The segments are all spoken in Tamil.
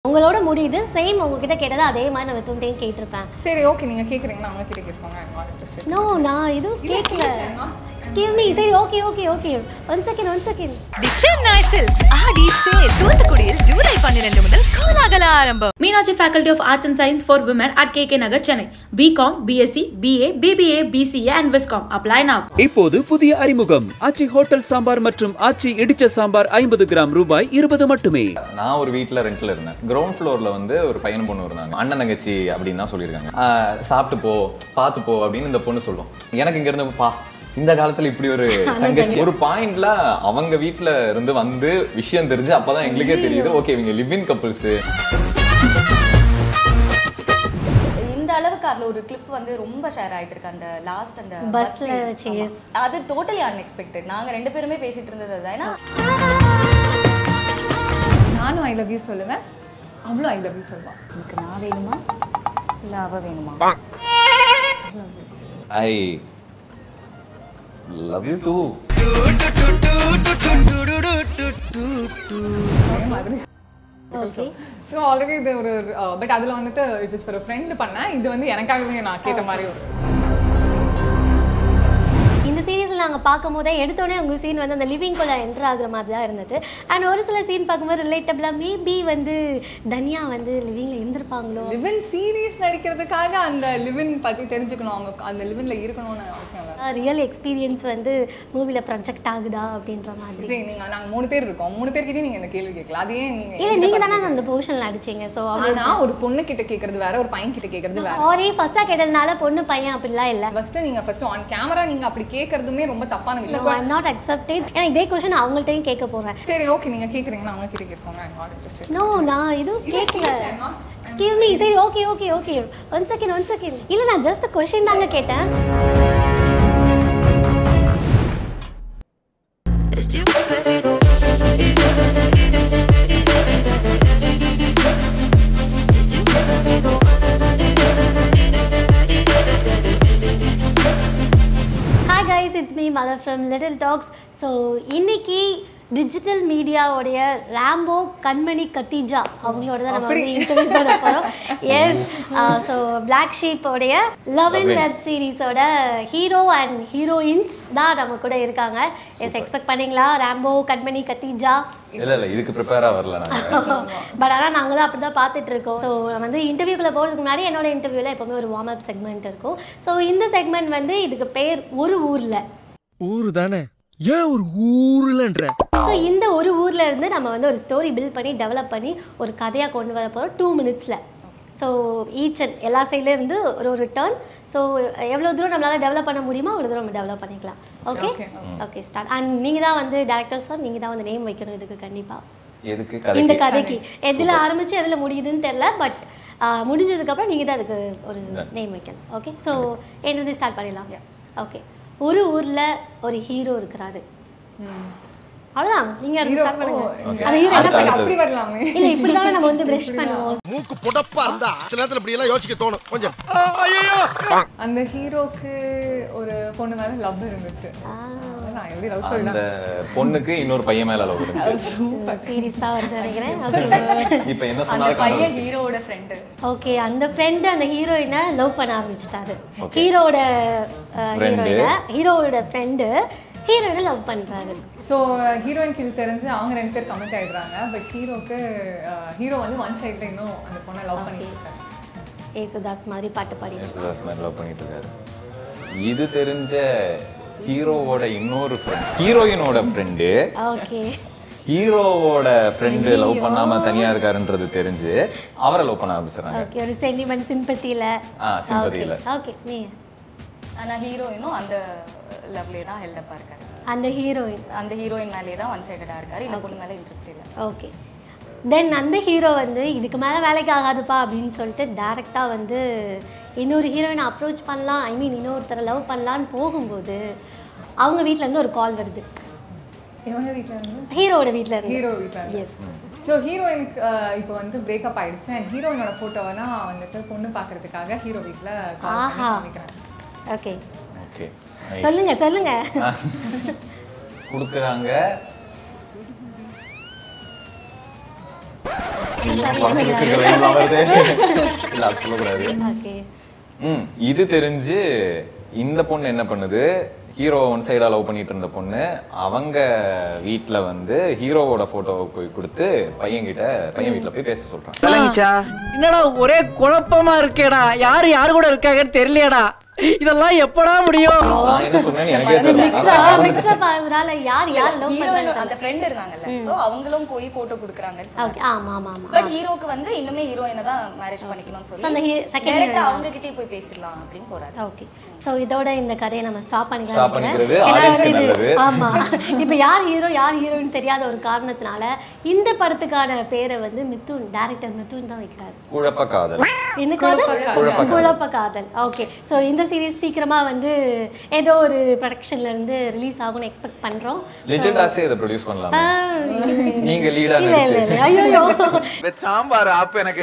உங்களோட முடியுது சேம் உங்ககிட்ட கேட்டதை அதே மாதிரி நான் வித்துட்டையும் கேட்டிருப்பேன் சரி ஓகே நீங்க கேக்குறீங்கன்னா அவங்க கிட்ட கேட்பாங்க I'm not interested. நோ நான் எதுவும் கேட்கல எக்ஸ்கியூஸ் மீ சரி okay okay okay one second one second the Chennai silks Aadi sale தூத்துக்குடியில் ஜூலை பன்னிரண்டு முதல் கோலாகல ஆரம்பம் Meenakshi Faculty of Arts and Science for Women at KK Nagar, Chennai. BCom, BSc, BA, BBA, BCA and Viscom. Apply now. இப்போது புதிய அறிமுகம் ஆச்சி ஹோட்டல் சாம்பார் மற்றும் ஆச்சி இடிச்ச சாம்பார் ஐம்பது கிராம் ரூபாய் இருபது மட்டுமே நான் ஒரு வீட்டில் ரெண்ட்ல இருந்தேன் கிரவுண்ட் ஃப்ளோர்ல வந்து ஒரு பையன் பொண்ணு இருந்தாங்க அண்ணன் தங்கச்சி அப்படின்னு தான் சொல்லியிருக்காங்க ஆஹ் சாப்பிட்டு போ பார்த்து போ அப்படின்னு இந்த பொண்ணு சொல்லும் எனக்கு இங்க இருந்து பா இந்த காலத்துல இப்படி ஒரு தங்கச்சி ஒரு பாயிண்ட்ல அவங்க வீட்ல இருந்து வந்து விஷயம் தெரிஞ்சு அப்பதான் எங்களுக்கே தெரியுது ஓகே இவங்க லிவ் இன் கப்புள்ஸ் இந்த அளவுக்கு அதுல ஒரு கிளிப் வந்து ரொம்ப ஷேர் ஆயிட்டு இருக்கு அந்த லாஸ்ட் அந்த Busல scene. வச்சு, ஆமா. yes. அது டோட்டலி அன்எக்ஸ்பெக்டட் நாங்க ரெண்டு பேருமே பேசிட்டு இருந்தது அதுதான் ஏன்னா நானும் ஐ லவ் யூ சொல்லுவேன் அவளும் ஐ லவ் யூ சொல்லுவான் உனக்கு நான் வேணுமா இல்ல அவ வேணுமா ஐ லவ் யூ டூ அதே மாதிரி ஓகே ஸோ ஆல்ரெடி இது ஒரு பட் அதில் வந்துட்டு இட் இஸ் ஒரு ஃப்ரெண்டு பண்ணேன் இது வந்து எனக்காகவே நான் கேட்ட மாதிரி ஒரு இந்த சீரீஸில் நாங்கள் பார்க்கும் போதே எடுத்தோடனே உங்க சீன் வந்து அந்த லிவிங் குள்ள என்டர் ஆகுற மாதிரி தான் இருந்தது அண்ட் ஒரு சில சீன் பார்க்கும்போது ரிலேட்டபிளாக மேபி வந்து தனியா வந்து லிவிங்கில் இருந்திருப்பாங்களோ லிவின் சீரீஸ் நடிக்கிறதுக்காக அந்த லிவின் பத்தி தெரிஞ்சுக்கணும் அவங்க அந்த லிவின்ல இருக்கணும்னு அவசியம் இல்லை ரியல் எக்ஸ்பீரியன்ஸ் வந்து மூவியில் ப்ரொஜெக்ட் ஆகுதா அப்படின்ற மாதிரி சரி நீங்க நாங்க மூணு பேர் இருக்கோம் மூணு பேர்கிட்டயும் நீங்க இந்த கேள்வி கேட்கலாம் அது ஏன் நீங்க இல்லை நீங்கள் தானே அந்த போர்ஷனில் நடிச்சீங்க ஸோ ஆனா ஒரு பொண்ணு கிட்ட கேக்குறது வேற ஒரு பையன் கிட்ட கேக்குறது வேற சாரி ஃபர்ஸ்ட்டாக கேட்டதுனால பொண்ணு பையன் அப்படிலாம் இல்லை ஃபர்ஸ்ட் நீங்க ஃபர்ஸ்ட் ஆன் கேமரா நீங்க அப்படி கேக்குறதுமே ரொம்ப தப்பான விஷயம் ஐம் நாட் அக்செப்டட் ஏன்னா இதே கொஷின் அவங்கள்ட்டையும் கேட்க போகிறேன் சரி ஓகே நீங்க கேக்குறீங்கன்னா அவங்க கிட்ட கேட்பாங்க I'm not interested. நோ நான் எதுவும் கேட்கல எக்ஸ்கியூஸ் மீ சரி okay okay okay one second one second இல்லை நான் ஜஸ்ட் கொஷின் தாங்க கேட்டேன் hi guys it's me mother from little talks so இன்னைக்கு டிஜிட்டல் மீடியாவுடைய ராம்போ கண்மணி கத்திஜா அவங்களோட தான் நம்ம வந்து இன்டர்வியூ பண்ண போகிறோம் எஸ் ஸோ பிளாக் ஷீப்போடைய லவ் அண்ட் வெப் சீரிஸோட ஹீரோ அண்ட் ஹீரோயின்ஸ் தான் நம்ம கூட இருக்காங்க எஸ் எக்ஸ்பெக்ட் பண்ணீங்களா ராம்போ கண்மணி கத்திஜா இல்ல இல்ல இதுக்கு ப்ரிப்பேரா வரல நாங்க பட் ஆனால் நாங்களும் அப்படி தான் பார்த்துட்டு இருக்கோம் ஸோ வந்து இன்டர்வியூக்குள்ள போகிறதுக்கு முன்னாடி என்னோட இன்டர்வியூவில் எப்போவுமே ஒரு வார்ம் அப் செக்மெண்ட் இருக்கும் ஸோ இந்த செக்மெண்ட் வந்து இதுக்கு பேர் ஒரு ஊரில் ஊரு தானே ஏன் ஒரு ஊருலன்ற ஸோ இந்த ஒரு ஊர்ல இருந்து நம்ம வந்து ஒரு ஸ்டோரி பில்ட் பண்ணி டெவலப் பண்ணி ஒரு கதையாக கொண்டு வர போகிறோம் டூ மினிட்ஸில் ஸோ ஈச் அண்ட் எல்லா சைட்ல இருந்து ஒரு ஒரு டர்ன் ஸோ எவ்வளோ தூரம் நம்மளால் டெவலப் பண்ண முடியுமோ அவ்வளோ தூரம் நம்ம டெவலப் பண்ணிக்கலாம் okay Okay. Okay start and நீங்கள் தான் வந்து டேரக்டர்ஸ் தான் நீங்கள் தான் வந்து நேம் வைக்கணும் இதுக்கு கண்டிப்பாக எதுக்கு இந்த கதைக்கு கதைக்கு எதில் ஆரம்பிச்சு எதில் முடியுதுன்னு தெரில பட் முடிஞ்சதுக்கப்புறம் நீங்கள் தான் அதுக்கு ஒரு நேம் வைக்கணும் ஓகே ஸோ என்னது ஸ்டார்ட் பண்ணிடலாம் ஓகே ஒரு ஊரில் ஒரு ஹீரோ இருக்கிறாரு அவ்வளோதான் நீங்கள் அடுத்து ஸ்டார்ட் பண்ணுங்க Okay. அந்த ஹீரோ அடுத்து, அடுத்து. அப்படி வரலாமே இல்லை இப்படி தானே நம்ம வந்து ப்ரெஷ் பண்ணுவோம் மூக்கு புடப்பா இருந்தா சில நேரத்துல இப்படி எல்லாம் யோசிக்க தோணும் கொஞ்சம் அந்த ஹீரோக்கு ஒரு பொண்ணு மேல லவ் இருந்துச்சு நான் எப்படி லவ் ஸ்டோரி அந்த பொண்ணுக்கு இன்னொரு பையன் மேல லவ் இருந்துச்சு சீரியஸ் தான் வருது நினைக்கிறேன் ஓகே இப்ப என்ன அந்த சொன்னாலும் பையன் ஹீரோவோட ஃப்ரெண்டு ஓகே அந்த ஃப்ரெண்டு அந்த ஹீரோயினை லவ் பண்ண ஆரம்பிச்சிட்டாரு Okay. ஹீரோட Friend. ஹீரோயினை ஹீரோவோட ஃப்ரெண்டு ஹீரோயினை லவ் பண்ணுறாரு ஸோ ஹீரோயினுக்கு இது தெரிஞ்சு அவங்க ரெண்டு பேர் கமிட் ஆயிடுறாங்க பட் ஹீரோக்கு ஹீரோ வந்து ஒன் சைட்ல இன்னும் அந்த பொண்ணை லவ் பண்ணிட்டு இருக்காரு ஏசுதாஸ் மாதிரி பாட்டு பாடி யேசுதாஸ் மாதிரி லவ் பண்ணிட்டு இருக்காரு இது தெரிஞ்ச ஹீரோவோட இன்னொரு ஃப்ரெண்ட் ஹீரோயினோட ஃப்ரெண்டு ஓகே ஹீரோவோட ஃப்ரெண்டு லவ் பண்ணாம தனியா இருக்காருன்றது தெரிஞ்சு அவரை லவ் பண்ண ஆரம்பிச்சிடறாங்க ஓகே ஒரு சென்டிமெண்ட் சிம்பத்தியில் ஆ சிம்பதியில ஓகே நீ ஆனா ஹீரோயினும் அந்த லவ்லே தான் ஹெல்டப்பா இருக்காரு அந்த ஹீரோயின் அந்த ஹீரோயின் மேலே தான் ஒன் சைடடா இருக்காரு இந்த பொண்ணு மேல இன்ட்ரெஸ்ட் இல்லை ஓகே தென் அந்த ஹீரோ வந்து இதுக்கு மேலே வேலைக்கு ஆகாதுப்பா அப்படின்னு சொல்லிட்டு டேரெக்டாக வந்து இன்னொரு ஹீரோயினை அப்ரோச் பண்ணலாம் ஐ மீன் இன்னொருத்தரை லவ் பண்ணலான்னு போகும்போது அவங்க வீட்ல இருந்து ஒரு கால் வருது இவங்க வீட்டில் இருந்து ஹீரோ ஹீரோவோட வீட்டில் வீட்டில் இருந்து எஸ் ஸோ ஹீரோயினுக்கு இப்போ வந்து பிரேக்கப் ஆயிடுச்சு அண்ட் ஹீரோயினோட ஃபோட்டோவை தான் வந்துட்டு பொண்ணு பார்க்கறதுக்காக ஹீரோ வீட்டில் கால் பண்ணி ஆஹா. காமிக்கிறாங்க ஓகே ஓகே சொல்லுங்க சொல்லுங்க கொடுக்குறாங்க குழந்தைங்க வச்சிருக்க line எல்லாம் வருது. இல்ல அது சொல்லக்கூடாது ஓகே ம் இது தெரிஞ்சு இந்த பொண்ணு என்ன பண்ணுது ஹீரோ ஒன் சைடா லவ் பண்ணிட்டு இருந்த பொண்ணு அவங்க வீட்ல வந்து ஹீரோவோட போட்டோவை போய் கொடுத்து பையன் கிட்ட பையன் வீட்ல போய் பேச சொல்றான் என்னடா ஒரே குழப்பமா இருக்கேடா யாரு யாரு கூட இருக்காங்கன்னு தெரியலையாடா இதெல்லாம் எப்படா முடியும் நான் என்ன சொன்னேன்னு எனக்கே தெரியல மிக்ஸா அதான் மிக்ஸப் ஆகுறதுனால யார் யார் லவ் ஹீரோயின் அந்த பண்றாங்க ஃப்ரெண்ட் இருக்காங்கல்ல சோ அவங்களும் போய் போட்டோ கொடுக்குறாங்கன்னு ஓகே ஆமா ஆமா ஆமா பட் ஹீரோக்கு வந்து இன்னுமே ஹீரோயினை தான் மேரேஜ் பண்ணிக்கணும்னு So, அந்த சொல்லி he- second டைரக்டா heroine அவங்க கிட்டே போய் பேசிடலாம் அப்படின்னு போறாரு ஓகே சோ இதோட இந்த கதையை நம்ம ஸ்டாப் Stop பண்ணிக்கலாம் பண்ணிக்கிறது ஏன்னா audience க்கு வந்து இது- நல்லது. ஆமா இப்போ யார் ஹீரோ யார் ஹீரோயின் தெரியாத ஒரு காரணத்தினால இந்த படத்துக்கான பேரை வந்து மிதுன் டைரக்டர் மிதுன் தான் வைக்கிறாரு குழப்ப காதல் என்ன காதல் குழப்ப காதல். குழப்ப காதல் ஓகே ஸோ இந்த சீரிஸ் சீக்கிரமா வந்து ஏதோ ஒரு ப்ரொடக்ஷன்ல இருந்து ரிலீஸ் ஆகும்னு எக்ஸ்பெக்ட் பண்றோம் லிட்டில் டாஸே இதை ப்ரொடியூஸ் பண்ணலாம் ஆ, இல்ல, நீங்க லீடா இல்ல இல்ல இல்ல ஐயோ சாம்பார் ஆப் எனக்கு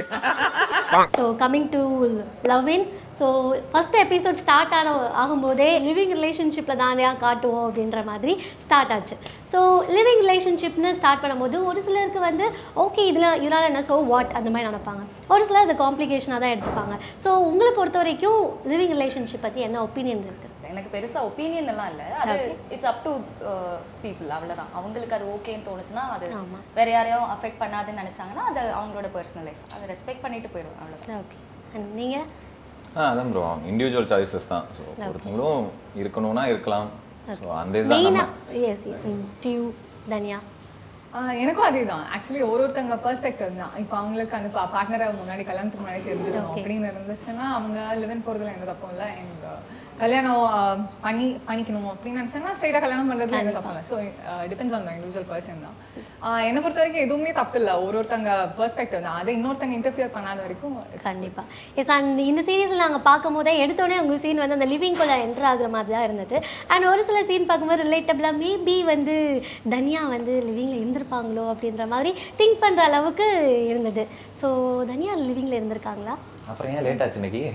ஸோ கம்மிங் டு லவ்வின் ஸோ ஃபர்ஸ்ட் எபிசோட் ஸ்டார்ட் ஆன ஆகும்போதே லிவிங் ரிலேஷன்ஷிப்பில் தானே காட்டுவோம் அப்படின்ற மாதிரி ஸ்டார்ட் ஆச்சு ஸோ லிவிங் ரிலேஷன்ஷிப்னு ஸ்டார்ட் பண்ணும்போது ஒரு சிலருக்கு வந்து ஓகே இதில் இதனால் என்ன ஸோ வாட் அந்த மாதிரி நினைப்பாங்க ஒரு சிலர் அதை காம்ப்ளிகேஷனாக தான் எடுத்துப்பாங்க ஸோ உங்களை பொறுத்த வரைக்கும் லிவிங் ரிலேஷன்ஷிப் பற்றி என்ன ஒப்பீனியன் இருக்குது எனக்கு பெருசா ஒப்பீனியன் எல்லாம் இல்ல அது இட்ஸ் அப் டு பீப்புள் அவ்வளவுதான் அவங்களுக்கு அது ஓகேன்னு தோணுச்சுன்னா அது ஆமா. வேற யாரையும் அஃபெக்ட் பண்ணாதுன்னு நினைச்சாங்கன்னா அது அவங்களோட பர்சனல் லைஃப் அதை ரெஸ்பெக்ட் பண்ணிட்டு போயிடும் அவ்வளவுதான் ஓகே அண்ட் நீங்கள் ஆ அதான் ப்ரோ இண்டிவிஜுவல் சாய்ஸஸ் தான் ஸோ ஒருத்தவங்களும் இருக்கணும்னா இருக்கலாம் ஸோ அந்த இதுதான் நம்ம மெயினாக எஸ் டியூ தன்யா ஆஹ் எனக்கும் அதே தான் ஆக்சுவலி ஒரு ஒருத்தவங்க பெர்ஸ்பெக்டிவ் தான் இப்போ அவங்களுக்கு அந்த பார்ட்னரை முன்னாடி கல்யாணத்துக்கு முன்னாடி தெரிஞ்சுக்கணும் Okay. அப்படின்னு இருந்துச்சுன்னா அவங்க லிவன் போகிறதுல எந்த தப்பும் இல்லை அண்ட் கல்யாணம் ஆஹ் பண்ணி பண்ணிக்கணும் அப்படின்னு நினச்சாங்கன்னா ஸ்ட்ரைட்டாக கல்யாணம் பண்ணுறதுல எந்த தப்பும் இல்லை so depends on the individual person தான் ஆஹ் என்னை பொறுத்த வரைக்கும் எதுவுமே தப்பு இல்லை ஒரு ஒருத்தவங்க பெர்ஸ்பெக்டிவ் தான் அதை இன்னொருத்தங்க இன்டர்ஃபியர் பண்ணாத வரைக்கும் கண்டிப்பா எஸ் அண்ட் இந்த சீரீஸில் நாங்கள் பார்க்கும் போதே எடுத்தோடனே உங்கள் சீன் வந்து அந்த லிவிங்குள்ளே என்டர் ஆகுற மாதிரி தான் இருந்தது அண்ட் ஒரு சில சீன் பார்க்கும்போது ரிலேட்டபிளாக மேபி வந்து தனியா வந்து லிவிங்கில் இருந்திருப்பாங்களோ அப்படின்ற மாதிரி திங்க் பண்ணுற அளவுக்கு இருந்தது ஸோ தனியா லிவிங்கில் இருந்திருக்காங்களா அப்புறம் ஏன் லேட் ஆச்சு இன்னைக்கு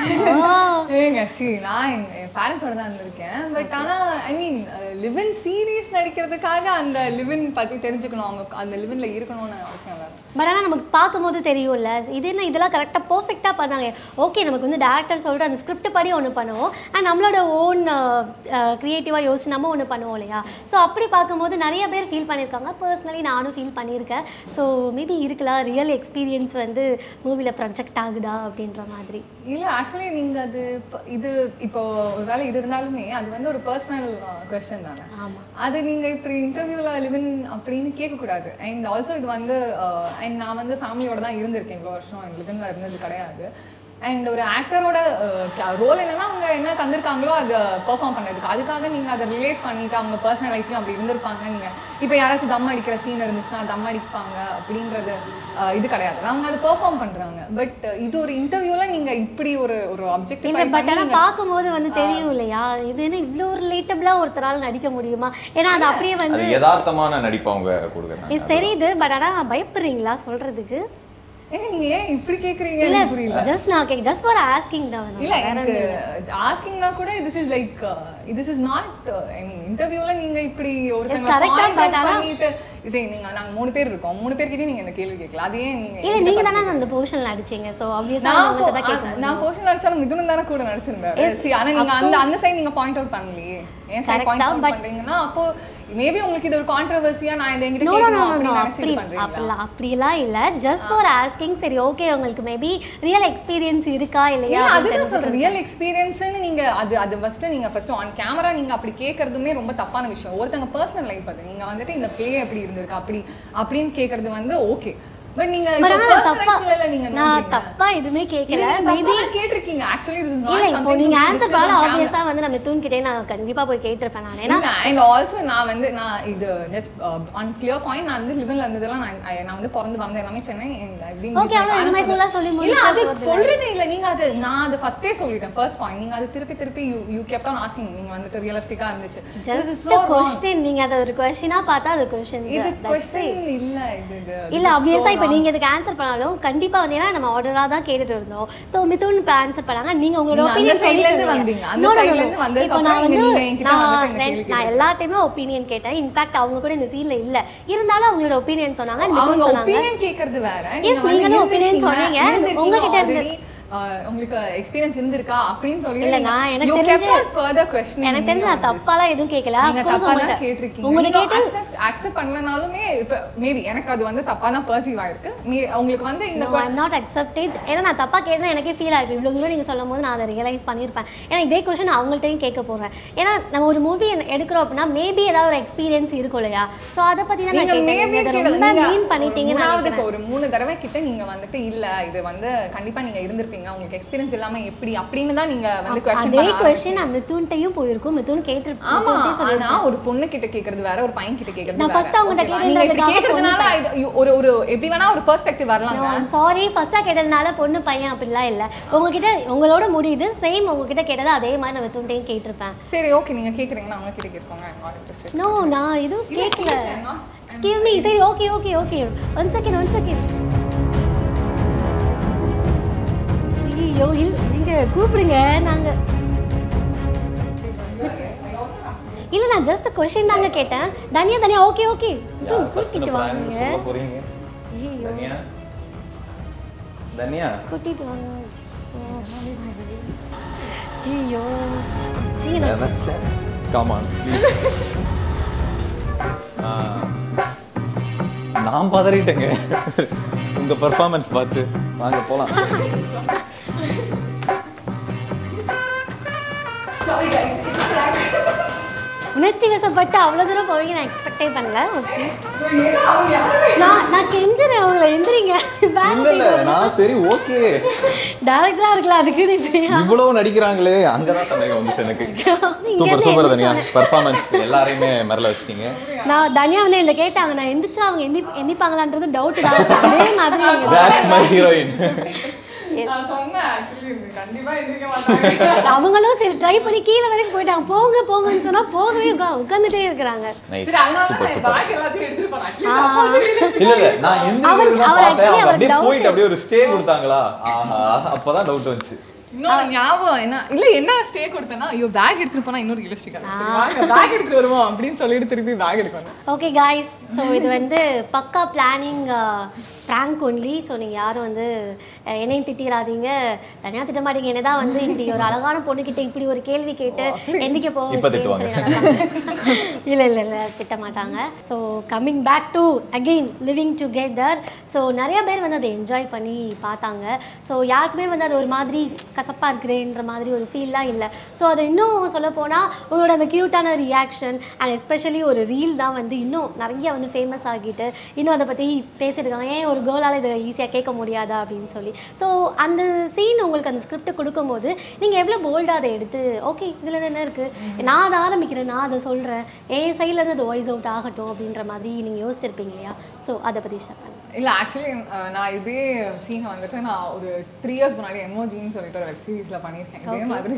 ஏங்க சி நான் என் என் பேரண்ட்ஸோட தான் இருந்திருக்கேன் பட் ஆனா ஐ மீன் லிவன் சீரீஸ் நடிக்கிறதுக்காக அந்த லிவன் பத்தி தெரிஞ்சுக்கணும் அவங்க அந்த லிவன்ல இருக்கணும்னு அவசியம் இல்லை பட் ஆனால் நமக்கு பார்க்கும்போது தெரியும்ல இது என்ன இதெல்லாம் கரெக்டாக பர்ஃபெக்டாக பண்ணாங்க ஓகே நமக்கு வந்து டேரக்டர் சொல்கிற அந்த ஸ்கிரிப்ட் படி ஒன்று பண்ணுவோம் அண்ட் நம்மளோட ஓன் க்ரியேட்டிவாக யோசிச்சு நம்ம ஒன்று பண்ணுவோம் இல்லையா ஸோ அப்படி பார்க்கும்போது நிறைய பேர் ஃபீல் பண்ணியிருக்காங்க பர்சனலி நானும் ஃபீல் பண்ணியிருக்கேன் ஸோ மேபி இருக்கலாம் ரியல் எக்ஸ்பீரியன்ஸ் வந்து மூவியில் ப்ரொஜெக்ட் ஆகுதா அப்படின்ற மாதிரி இல்ல ஆக்சுவலி நீங்க அது இப்ப- இது இப்போ ஒருவேளை இது இருந்தாலுமே அது வந்து ஒரு பர்சனல் கொஸ்டின் தானே ஆமா. அது நீங்க இப்படி இன்டர்வியூல லிவன் அப்படின்னு கேட்க கூடாது அண்ட் ஆல்சோ இது வந்து அண்ட் நான் வந்து ஃபேமிலியோட தான் இருந்திருக்கேன் இவ்வளோ வருஷம் லிவன்ல இருந்தது கிடையாது அண்ட் ஒரு ஆக்டரோட ரோல் என்னன்னா அவங்க என்ன தந்திருக்காங்களோ அதை பெர்ஃபார்ம் பண்ணுறதுக்கு அதுக்காக நீங்க அதை ரிலேட் பண்ணிட்டு அவங்க பர்சனல் லைஃப்லயும் அப்படி இருந்திருப்பாங்க நீங்க இப்போ யாராச்சும் தம் அடிக்கிற சீன் இருந்துச்சுன்னா தம் அடிப்பாங்க அப்படின்றது அஹ், இது கிடையாது அவங்க அதை பெர்ஃபார்ம் பண்றாங்க பட் இது ஒரு இன்டர்வியூல நீங்க இப்படி ஒரு ஒரு இல்லை அப்ஜெக்ட் பட் ஆனால் பார்க்கும்போது வந்து தெரியும் இல்லையா இது என்ன இவ்வளோ ரிலேட்டபிளாக ஒருத்தரால் நடிக்க முடியுமா ஏன்னா அது அப்படியே வந்து அது யதார்த்தமான நடிப்பு அவங்க கொடுக்குறாங்க இது தெரியுது பட் ஆனால் பயப்படுறீங்களா சொல்கிறதுக்கு ஏங்க நீங்க ஏன் இப்படி கேக்குறீங்க இல்லை எனக்கு புரியல ஜஸ்ட் நான் கேக் ஜஸ்ட் ஃபார் ஆஸ்கிங் தான் இல்ல எனக்கு ஆஸ்கிங்னா கூட this is like this is not I mean இன்டர்வியூல நீங்க இப்படி ஒருத்தங்க correct தான், point but out ஆனா- பண்ணிட்டு இதே நீங்க நாங்க மூணு பேர் இருக்கோம் மூணு பேர்கிட்ட நீங்க இந்த கேள்வி கேட்கல அது ஏன் நீங்க இல்லை நீங்கள் தானே அந்த போர்ஷனில் நடிச்சீங்க ஸோ ஆப்வியஸாக நான் உங்களுக்கு தான் போ- கேட்க ஆ- நான் போர்ஷன் நடிச்சாலும் மிதுனம் தானே கூட நடிச்சிருந்தாரு Yes, See, ஆனா நீங்க of அந்த course. அந்த சைடு நீங்க பாயிண்ட் அவுட் பண்ணலையே ஏன் சைடு Correct பாயிண்ட் தான், அவுட் but- பண்றீங்கன்னா அப்போ மேபி உங்களுக்கு இது ஒரு கான்ட்ரோவர்சியா நான் இதை என்கிட்ட நோ நோ நோ கேட்கணும் நோ அப்படின்னு நினைச்சு அப்படி இது பண்றீங்களா அப்படிலாம் அப்படிலாம் இல்லை ஜஸ்ட் ஃபார் ஆஸ்கிங் சரி ஓகே உங்களுக்கு மேபி ரியல் எக்ஸ்பீரியன்ஸ் இருக்கா இல்லையா இல்ல, அப்படின்னு அதுதான் சொல்றேன் தெரிஞ்சுக்கிறது. ரியல் எக்ஸ்பீரியன்ஸ்னு நீங்க அது அது ஃபர்ஸ்ட் நீங்க ஃபர்ஸ்ட் ஆன் கேமரா நீங்க அப்படி கேட்கறதுமே ரொம்ப தப்பான விஷயம் ஒருத்தங்க பர்சனல் லைஃப் அது நீங்க வந்துட்டு இந்த ப்ளே எப்படி இருந்திருக்கு அப்படி அப்படின்னு கேட்கறது வந்து ஓகே பட் நீங்க But இப்போ ஆனா personal தப்பா life ல நீங்க நான் நோண்டுறீங்க. தப்பா எதுவுமே இது கேட்கல நீங்க மேபி தப்பா கேட்டிருக்கீங்க ஆக்சுவலி இது இல்ல இப்போ நீங்க ஆன்சர் பண்ணல ஆப்வியஸா வந்து நம்ம மிதுன் கிட்டே நான் கண்டிப்பா போய் கேட்டிருப்பேன் நான் ஏன்னா அண்ட் ஆல்சோ நான் வந்து நான் இது ஜஸ்ட் ஆன் கிளியர் பாயிண்ட் நான் வந்து லிவன்ல இருந்ததெல்லாம் நான் I- நான் வந்து பிறந்து வந்த எல்லாமே Chennai and I've been with Okay, my அவ்வளவு இந்த parents மாதிரி cool ஆ சொல்லி இல்ல முடிச்சா அது போதும். சொல்றதே இல்ல நீங்க அது நான் அது ஃபர்ஸ்டே சொல்லிட்டேன் ஃபர்ஸ்ட் பாயிண்ட் நீங்க அது திருப்பி திருப்பி you you kept on asking நீங்க வந்துட்டு ரியலிஸ்டிக்கா இருந்துச்சு This is just so wrong. Question நீங்க அதை ஒரு கொஸ்டினா பார்த்தா அது கொஸ்டின் இது கொஸ்டின் இல்ல இது இது இல்ல ஆப்வியஸா இப்போ நீங்கள் இதுக்கு ஆன்சர் பண்ணாலும் கண்டிப்பாக வந்து ஏன்னா நம்ம ஆர்டராக தான் கேட்டுட்டு இருந்தோம் ஸோ மிதுன் இப்போ ஆன்சர் பண்ணாங்க நீங்கள் உங்களோட நீங்க அந்த ஒப்பீனியன் side ல இருந்து வந்தீங்க. அந்த side ல இருந்து வந்ததுக்கு இப்போ நான் அப்புறம் வந்து நீங்க என்கிட்ட நான் வந்துட்டு இந்த ரெண்டு- கேள்வி நான் எல்லாத்தையுமே ஒப்பீனியன் கேட்டேன் இன்ஃபேக்ட் அவங்க கூட இந்த சீனில் இல்லை இருந்தாலும் அவங்களோட ஒப்பீனியன் சொன்னாங்க மிதுன் அவங்க சொன்னாங்க ஒப்பீனியன் கேக்குறது வேற Yes, நீங்க வந்து நீங்களும் opinion இருந்திருக்கீங்க, சொன்னீங்க. இருந்திருக்கீங்க உங்ககிட்ட இருந்து- already. ஆஹ் உங்களுக்கு எக்ஸ்பீரியன்ஸ் இருந்திருக்கா அப்படின்னு சொல்லி இல்ல, நீங்க- நான் எனக்கு you kept தெரிஞ்சு- on further questioning எனக்கு me தெரிஞ்சு நான் on this. தப்பாலாம் எதுவும் கேட்கல நீங்க Of course தப்பா தான் உங்கள்ட்ட- கேட்டிருக்கீங்க. உங்கள்ட்ட நீங்க கேட்டு accept- accept பண்ணலனாலுமே இப்ப maybe எனக்கு அது வந்து தப்பா தான் perceive ஆயிருக்கு. மீ- உங்களுக்கு வந்து இந்த No, I'm not accepted. ஏன்னா நான் தப்பா கேட்டேன்னா எனக்கே ஃபீல் ஆயிருக்கு இவ்வளோ தூரம் நீங்கள் சொல்லும் போது நான் அதை ரியலைஸ் பண்ணியிருப்பேன் ஏன்னா இதே கொஷின் அவங்கள்ட்டையும் கேட்க போகிறேன் ஏன்னா நம்ம ஒரு மூவி எடுக்கிறோம் அப்படின்னா மேபி ஏதாவது ஒரு எக்ஸ்பீரியன்ஸ் இருக்கும் இல்லையா ஸோ அதை பற்றி தான் நான் நீங்க கேட்டேன் maybe நீங்க அதை கேட்டது- ரொம்ப நீங்க மீன் பண்ணிட்டீங்கன்னு மூணாவது நினைக்கிறேன் இப்ப ஒரு மூணு தடவை கிட்ட நீங்க வந்துட்டு இல்ல இது வந்து கண்டிப்பா நீங்க இருந்திருப்பீங்க உங்களுக்கு எக்ஸ்பீரியன்ஸ் இல்லாம எப்படி அப்படின்னு தான் நீங்க வந்து question அதே பண்ண கொஷின் அந்த மிதுன்ட்டையும் போயிருக்கும் மிதுன் கேட்டு ஆமா மிதுன்ட்டே ஆனா ஒரு பொண்ணு கிட்ட கேக்குறது வேற ஒரு பையன் கிட்ட கேக்குறது நான் வேற. first அவங்ககிட்ட Okay வா? கேட்டது நீங்க இப்படி அதுக்காக கேக்குறதுனால பொண்ணு I- you- ஒரு ஒரு எப்படி வேணா ஒரு பெர்ஸ்பெக்டிவ் வரலாங்க சாரி ஃபர்ஸ்ட்டாக கேட்டதுனால பொண்ணு பையன் அப்படிலாம் இல்லை உங்ககிட்ட உங்களோட முடியுது சேம் உங்ககிட்ட கேட்டது அதே மாதிரி நான் மிதுன்ட்டையும் கேட்டிருப்பேன் சரி ஓகே நீங்க கேக்குறீங்கன்னா அவங்க கிட்ட கேட்பாங்க ஐ நாட் இன்ட்ரஸ்டட் நோ நான் எதுவும் இல்ல, கேட்கல serious, I'm not- excuse me சரி okay okay okay one second one second ஐயோ இல் நீங்க கூப்பிடுங்க நாங்க இல்ல நான் ஜஸ்ட் கொஸ்டின் தாங்க கேட்டேன் தனியா தனியா ஓகே ஓகே கூட்டிட்டு வாங்க சொல்ல போறீங்க ஐயோ தனியா தனியா கூட்டிட்டு வாங்க ஐயோ நீங்க நான் கமான் நான் பதறிட்டேங்க உங்க பெர்ஃபார்மன்ஸ் பார்த்து வாங்க போலாம் உணர்ச்சி வசப்பட்டு அவ்வளோ தூரம் போவீங்க நான் எக்ஸ்பெக்டே பண்ணல ஓகே நான் நான் கெஞ்சுறேன் அவங்கள எந்திரிங்க இல்ல இல்ல நான் சரி ஓகே டேரக்டரா இருக்கலாம் அதுக்கு நீ இப்படியா? இவ்வளவு நடிக்கிறாங்களே அங்கதான் சந்தேகம் வந்துச்சு எனக்கு இங்க சூப்பர் இருந்து சூப்பர் தனியா எந்திரிச்சோன்னே. பெர்ஃபார்மன்ஸ் எல்லாரையுமே மிரல வச்சிட்டீங்க நான் தனியா வந்து என்ன கேட்டாங்க நான் எந்திரிச்சா அவங்க எந்தி எந்திப்பாங்களான்றது டவுட் தான் அதே மாதிரி நீங்க தட்ஸ் மை ஹீரோயின் நான் சொன்னேன் ஆக்சுவலி கண்டிப்பா எந்திரிக்க மாட்டாங்க அவங்களும் சரி ட்ரை பண்ணி கீழே வரைக்கும் போயிட்டாங்க போங்க போங்கன்னு சொன்னா போகவே உட்கா உட்காந்துட்டே இருக்கிறாங்க நைஸ் சரி அதனால சூப்பர் தான் சூப்பர் பேக் எல்லாத்தையும் எடுத்துட்டு போனேன் ஆ. அட்லீஸ்ட் இல்ல இல்ல நான் எந்திரிக்கிறது தான் அவர் பார்த்தேன் actually அவங்க அப்படியே அவருக்கு போயிட்டு doubt. அப்படியே ஒரு ஸ்டே கொடுத்தாங்களா ஆஹா அப்பதான் டவுட் வந்துச்சு இன்னொரு ஞாபகம் என்ன இல்ல என்ன ஸ்டே கொடுத்தேன்னா ஐயோ பேக் எடுத்துட்டு போனா இன்னொரு ரியலிஸ்டிக்கா பேக் எடுத்துட்டு வருவோம் அப்படின்னு சொல்லிட்டு திருப்பி பேக் எடுக்க வந்தேன் ஓகே காய்ஸ் ஸோ இது வந்து பக்கா பிளானிங் ப்ராங்க் ஒன்லி ஸோ நீங்கள் யாரும் வந்து அஹ், என்னையும் திட்டிடாதீங்க தனியாக திட்ட மாட்டீங்க என்னதான் வந்து இப்படி ஒரு அழகான பொண்ணுக்கிட்ட இப்படி ஒரு கேள்வி கேட்டு எந்திக்க போக இப்ப வச்சிட்டேன்னு திட்டுவாங்க. சொல்லி நடப்பாங்க. இல்ல இல்ல இல்ல திட்ட மாட்டாங்க so coming back to again living together so நிறைய பேர் வந்து அதை என்ஜாய் பண்ணி பார்த்தாங்க ஸோ யாருக்குமே வந்து அது ஒரு மாதிரி கசப்பாக இருக்கிறேன்ற மாதிரி ஒரு ஃபீல்லாம் இல்லை ஸோ அதை இன்னும் சொல்ல போனால் உங்களோட அந்த க்யூட்டான ரியாக்ஷன் அண்ட் எஸ்பெஷலி ஒரு ரீல் தான் வந்து இன்னும் நிறைய வந்து ஃபேமஸ் ஆகிட்டு இன்னும் அதை பற்றி பேசியிருக்காங்க ஏன் ஒரு கேர்ளால் இதை ஈஸியாக கேட்க முடியாதா அப்படின்னு சொல்லி ஸோ அந்த சீன் உங்களுக்கு அந்த ஸ்கிரிப்ட் கொடுக்கும்போது நீங்கள் எவ்வளோ போல்டாக அதை எடுத்து ஓகே இதில் என்ன இருக்குது நான் அதை ஆரம்பிக்கிறேன் நான் அதை சொல்கிறேன் என் சைடில் இருந்து அது வாய்ஸ் அவுட் ஆகட்டும் அப்படின்ற மாதிரி நீங்கள் யோசிச்சிருப்பீங்க இல்லையா ஸோ அதை பற்றி ஷேர் பண்ணுங்க இல்ல ஆக்சுவலி நான் இதே சீனை வந்துட்டு நான் ஒரு த்ரீ இயர்ஸ் முன்னாடி எமோஜின்னு சொல்லிட்டு ஒரு வெப் சீரிஸ்ல பண்ணியிருக்கேன் இதே மாதிரி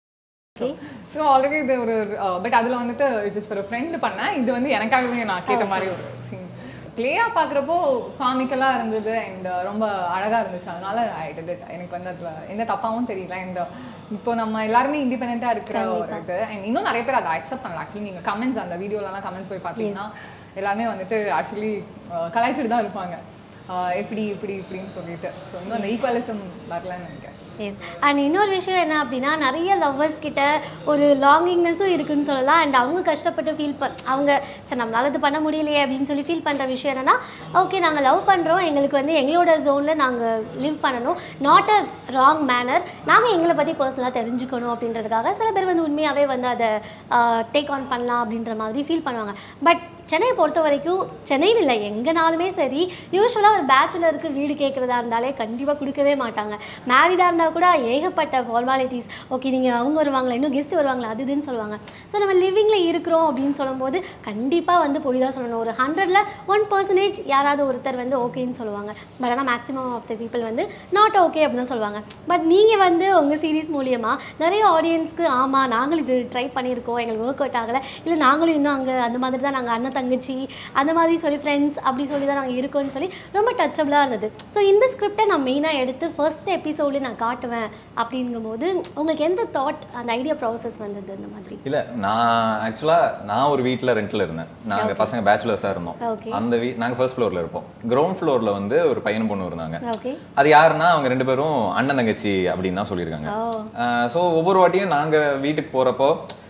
ஓகே ஸோ ஆல்ரெடி இது ஒரு பட் அதில் வந்துட்டு இட் இஸ் ஒரு ஃப்ரெண்டு பண்ணேன் இது வந்து எனக்காகவே நான் கேட்ட மாதிரி ஒரு சீன் பிளேயாக பார்க்குறப்போ காமிக்கலாக இருந்தது அண்ட் ரொம்ப அழகாக இருந்துச்சு அதனால I did it. எனக்கு வந்து அதில் எந்த தப்பாகவும் தெரியல அண்ட் இப்போ நம்ம எல்லாருமே இண்டிபெண்ட்டாக இருக்கிற ஒரு இது அண்ட் இன்னும் நிறைய பேர் அதை அக்செப்ட் பண்ணல ஆக்சுவலி நீங்கள் கமெண்ட்ஸ் அந்த வீடியோலலாம் கமெண்ட்ஸ் போய் பார்த்தீங்கன்னா எல்லாருமே வந்துட்டு ஆக்சுவலி கலாய்ச்சிட்டு தான் இருப்பாங்க அஹ் எப்படி இப்படி இப்படின்னு சொல்லிட்டு ஸோ இன்னும் அந்த ஈக்குவலிசம் வரலன்னு நினைக்கிறேன் எஸ் அண்ட் இன்னொரு விஷயம் என்ன அப்படின்னா நிறைய லவ்வர்ஸ் கிட்ட ஒரு லாங்கிங்னஸும் இருக்குன்னு சொல்லலாம் அண்ட் அவங்க கஷ்டப்பட்டு ஃபீல் ப அவங்க சரி நம்மளால இது பண்ண முடியலையே அப்படின்னு சொல்லி ஃபீல் பண்ணுற விஷயம் என்னன்னா ஓகே நாங்கள் லவ் பண்ணுறோம் எங்களுக்கு வந்து எங்களோட ஜோனில் நாங்கள் லிவ் பண்ணணும் நாட் அ ராங் மேனர் நாங்கள் எங்களை பற்றி பர்சனலாக தெரிஞ்சுக்கணும் அப்படின்றதுக்காக சில பேர் வந்து உண்மையாகவே வந்து அதை டேக் ஆன் பண்ணலாம் அப்படின்ற மாதிரி ஃபீல் பண்ணுவாங்க பட் சென்னையை பொறுத்த வரைக்கும் சென்னைன்னு இல்லை எங்கேனாலுமே சரி யூஸ்வலாக ஒரு பேச்சுலருக்கு வீடு கேட்குறதா இருந்தாலே கண்டிப்பாக கொடுக்கவே மாட்டாங்க மேரிடாக இருந்தால் கூட ஏகப்பட்ட ஃபார்மாலிட்டிஸ் ஓகே நீங்கள் அவங்க வருவாங்களா இன்னும் கெஸ்ட் வருவாங்களா அது இதுன்னு சொல்லுவாங்க ஸோ நம்ம லிவிங்கில் இருக்கிறோம் அப்படின்னு சொல்லும்போது கண்டிப்பாக வந்து போய் தான் சொல்லணும் ஒரு ஹண்ட்ரடில் ஒன் பர்சன்டேஜ் யாராவது ஒருத்தர் வந்து ஓகேன்னு சொல்லுவாங்க பட் ஆனால் மேக்ஸிமம் ஆஃப் த பீப்புள் வந்து நாட் ஓகே அப்படின்னு தான் சொல்லுவாங்க பட் நீங்கள் வந்து உங்கள் சீரீஸ் மூலியமாக நிறைய ஆடியன்ஸ்க்கு ஆமாம் நாங்களும் இது ட்ரை பண்ணியிருக்கோம் எங்களுக்கு ஒர்க் அவுட் ஆகலை இல்லை நாங்களும் இன்னும் அங்கே அந்த மாதிரி தான் நாங்கள் அண்ணன் அண்ணன் தங்கச்சி அந்த மாதிரி சொல்லி ஃப்ரெண்ட்ஸ் அப்படி சொல்லி தான் நாங்கள் இருக்கோம்னு சொல்லி ரொம்ப டச்சபிளாக இருந்தது ஸோ இந்த ஸ்கிரிப்டை நான் மெயினாக எடுத்து ஃபர்ஸ்ட் எபிசோட்லேயே நான் காட்டுவேன் அப்படிங்கும்போது உங்களுக்கு எந்த தாட் அந்த ஐடியா ப்ராசஸ் வந்தது அந்த மாதிரி இல்ல நான் ஆக்சுவலா நான் ஒரு வீட்ல ரெண்ட்ல இருந்தேன் நாங்க பசங்க பேச்சுலர்ஸா இருந்தோம் Okay. அந்த வீ நாங்க ஃபர்ஸ்ட் ஃப்ளோர்ல இருப்போம் கிரவுண்ட் ஃப்ளோர்ல வந்து ஒரு பையனும் பொண்ணு இருந்தாங்க ஓகே அது யாருன்னா அவங்க ரெண்டு பேரும் அண்ணன் தங்கச்சி அப்படின்னு தான் சொல்லியிருக்காங்க ஓ ஸோ ஒவ்வொரு வாட்டியும் நாங்க வீட்டுக்கு போறப்போ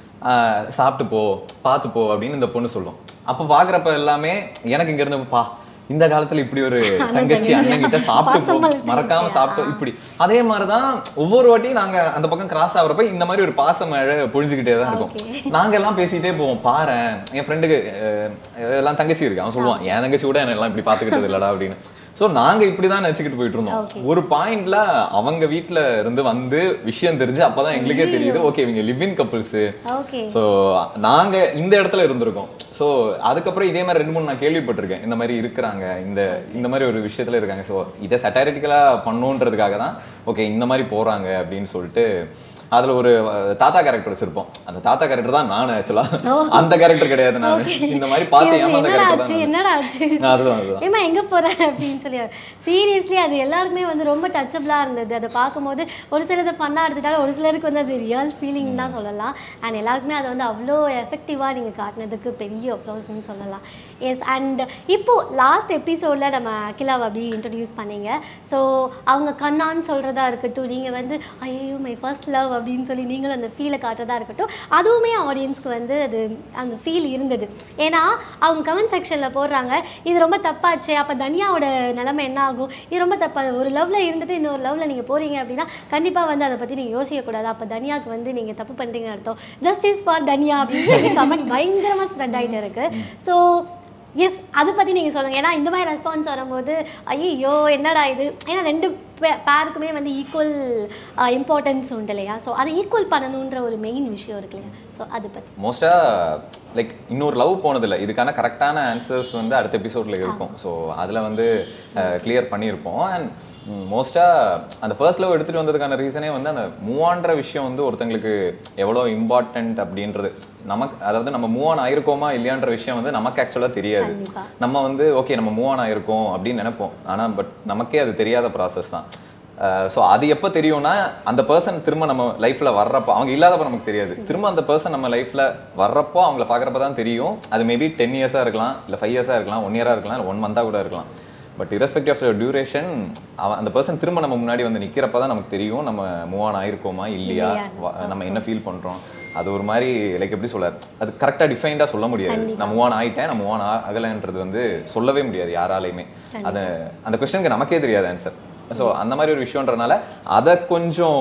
ஆஹ் சாப்பிட்டு போ பார்த்து போ அப்படின்னு இந்த பொண்ணு சொல்லும் அப்போ பாக்குறப்ப எல்லாமே எனக்கு இங்க இருந்து பா இந்த காலத்துல இப்படி ஒரு தங்கச்சி அண்ணன் கிட்ட சாப்பிட்டு போ பாசமல் மறக்காம தங்கச்சி. சாப்பிட்டு இப்படி அதே மாதிரிதான் ஒவ்வொரு வாட்டியும் நாங்க அந்த பக்கம் கிராஸ் ஆகுறப்ப இந்த மாதிரி ஒரு பாச மழை பொழிஞ்சுக்கிட்டே தான் இருக்கும் நாங்க எல்லாம் பேசிட்டே போவோம் பாரேன் என் ஃப்ரெண்டுக்கு எல்லாம் தங்கச்சி இருக்கு அவன் சொல்லுவான் என் தங்கச்சி கூட என்ன எல்லாம் இப்படி பாத்துக்கிட்டது இல்லடா அப்படின்னு சோ நாங்க இப்படிதான் நினைச்சுக்கிட்டு போயிட்டு இருந்தோம் Okay. ஒரு பாயிண்ட்ல அவங்க வீட்ல இருந்து வந்து விஷயம் தெரிஞ்சு அப்பதான் எங்களுக்கே தெரியுது ஓகே இவங்க live in couples okay so நாங்க இந்த இடத்துல இருந்திருக்கோம் ஸோ அதுக்கப்புறம் இதே மாதிரி ரெண்டு மூணு நான் கேள்விப்பட்டிருக்கேன் இந்த மாதிரி இருக்கிறாங்க இந்த இந்த மாதிரி ஒரு விஷயத்துல இருக்காங்க ஸோ இதை சட்டாரிட்டிக்கலா பண்ணுன்றதுக்காக தான் ஓகே இந்த மாதிரி போறாங்க அப்படின்னு சொல்லிட்டு அதுல ஒரு அஹ், தாத்தா கேரக்டர் வச்சிருப்போம் அந்த தாத்தா கேரக்டர் தான் நான் ஆக்சுவலா அந்த கேரக்டர் கிடையாது நான் இந்த மாதிரி பார்த்து ஏமாந்த என்னடா கேரக்டர் ஆச்சு தான் என்னடா ஆச்சு நான். அதுதான் அதுதான் ஏமா எங்க போற அப்படின்னு சொல்லி சீரியஸ்லி அது எல்லாருக்குமே வந்து ரொம்ப டச்சபிளா இருந்தது அதை பார்க்கும்போது ஒரு சிலது ஃபன்னா எடுத்துட்டாலும் ஒரு சிலருக்கு வந்து அது ரியல் ஃபீலிங் தான் சொல்லலாம் அண்ட் எல்லாருக்குமே அதை வந்து அவ்வளோ எஃபெக்டிவா நீங்க காட்டினதுக்கு பெரிய அப்ளோஸ்ன்னு சொல்லலாம் எஸ் அண்ட் இப்போ லாஸ்ட் எபிசோட்ல நம்ம அகிலாவை அப்படி இன்ட்ரடியூஸ் பண்ணீங்க ஸோ அவங்க கண்ணான்னு சொல்றதா இருக்கட்டும் நீங்க வந்து ஐயோ மை ஃபர்ஸ்ட் லவ் அப்படின்னு சொல்லி நீங்களும் அந்த ஃபீலை காட்டுறதா இருக்கட்டும் அதுவுமே ஆடியன்ஸ்க்கு வந்து அது அந்த ஃபீல் இருந்தது ஏன்னா அவங்க கமெண்ட் செக்ஷனில் போடுறாங்க இது ரொம்ப தப்பாச்சே அப்போ தனியாவோட நிலைமை என்ன ஆகும் இது ரொம்ப தப்பா ஒரு லவ்ல இருந்துட்டு இன்னொரு லவ்ல நீங்கள் போறீங்க அப்படின்னா கண்டிப்பாக வந்து அதை பற்றி நீங்கள் யோசிக்கக்கூடாது அப்போ தனியாவுக்கு வந்து நீங்கள் தப்பு பண்ணுறீங்கன்னு அர்த்தம் ஜஸ்டிஸ் ஃபார் தனியா அப்படின்னு சொல்லி கமெண்ட் பயங்கரமாக ஸ்ப்ரெட் ஆகிட்டு இருக்கு ஸோ எஸ் அதை பற்றி நீங்கள் சொல்லுங்கள் ஏன்னா இந்த மாதிரி ரெஸ்பான்ஸ் வரும்போது ஐயோ என்னடா இது ஏன்னா ரெண்டு பே- பேருக்குமே வந்து ஈக்குவல் இம்பார்ட்டன்ஸ் உண்டு இல்லையா ஸோ அதை ஈக்குவல் பண்ணணுன்ற ஒரு மெயின் விஷயம் இருக்கு இல்லையா ஸோ அதை பற்றி மோஸ்டா லைக் இன்னொரு லவ் போனதில்லை இதுக்கான கரெக்டான ஆன்சர்ஸ் வந்து அடுத்த எபிசோட்ல இருக்கும் ஸோ அதில் வந்து கிளியர் பண்ணியிருப்போம் அண்ட் மோஸ்டா அந்த ஃபர்ஸ்ட் லவ் எடுத்துட்டு வந்ததுக்கான ரீசனே வந்து அந்த மூவான்ற விஷயம் வந்து ஒருத்தங்களுக்கு எவ்வளோ இம்பார்ட்டன்ட் அப்படின்றது நமக்கு அதாவது நம்ம மூவ் ஆன் ஆயிருக்கோமா இல்லையான்ற விஷயம் வந்து நமக்கு ஆக்சுவலாக தெரியாது கண்டிப்பா. நம்ம வந்து ஓகே நம்ம மூவ் ஆன் ஆயிருக்கோம் அப்படின்னு நினைப்போம் ஆனால் பட் நமக்கே அது தெரியாத ப்ராசஸ் தான் ஸோ அது எப்போ தெரியும்னா அந்த பர்சன் திரும்ப நம்ம லைஃப்ல வர்றப்போ அவங்க இல்லாதப்ப நமக்கு தெரியாது திரும்ப அந்த பர்சன் நம்ம லைஃப்ல வர்றப்போ அவங்கள பார்க்குறப்ப தான் தெரியும் அது மேபி டென் இயர்ஸாக இருக்கலாம் இல்லை ஃபைவ் இயர்ஸாக இருக்கலாம் ஒன் இயராக இருக்கலாம் இல்லை ஒன் மந்தாக கூட இருக்கலாம் பட் irrespective ஆஃப் டியூரேஷன் அவன் அந்த பர்சன் திரும்ப நம்ம முன்னாடி வந்து நிற்கிறப்ப தான் நமக்கு தெரியும் நம்ம மூவ் ஆன் ஆயிருக்கோமா இல்லையா இல்லையான்னு. வ- நம்ம என்ன ஃபீல் பண்றோம் அது ஒரு மாதிரி லைக் எப்படி சொல்ல அது கரெக்டாக டிஃபைன்டாக சொல்ல முடியாது நான் மூவ் ஆன் ஆயிட்டேன் நான் மூவ் ஆன் ஆகலைன்றது வந்து சொல்லவே முடியாது யாராலையுமே அது அந்த கொஸ்டினுக்கு நமக்கே தெரியாது ஆன்சர் ஸோ அந்த மாதிரி ஒரு விஷயம்ன்றனால அதை கொஞ்சம்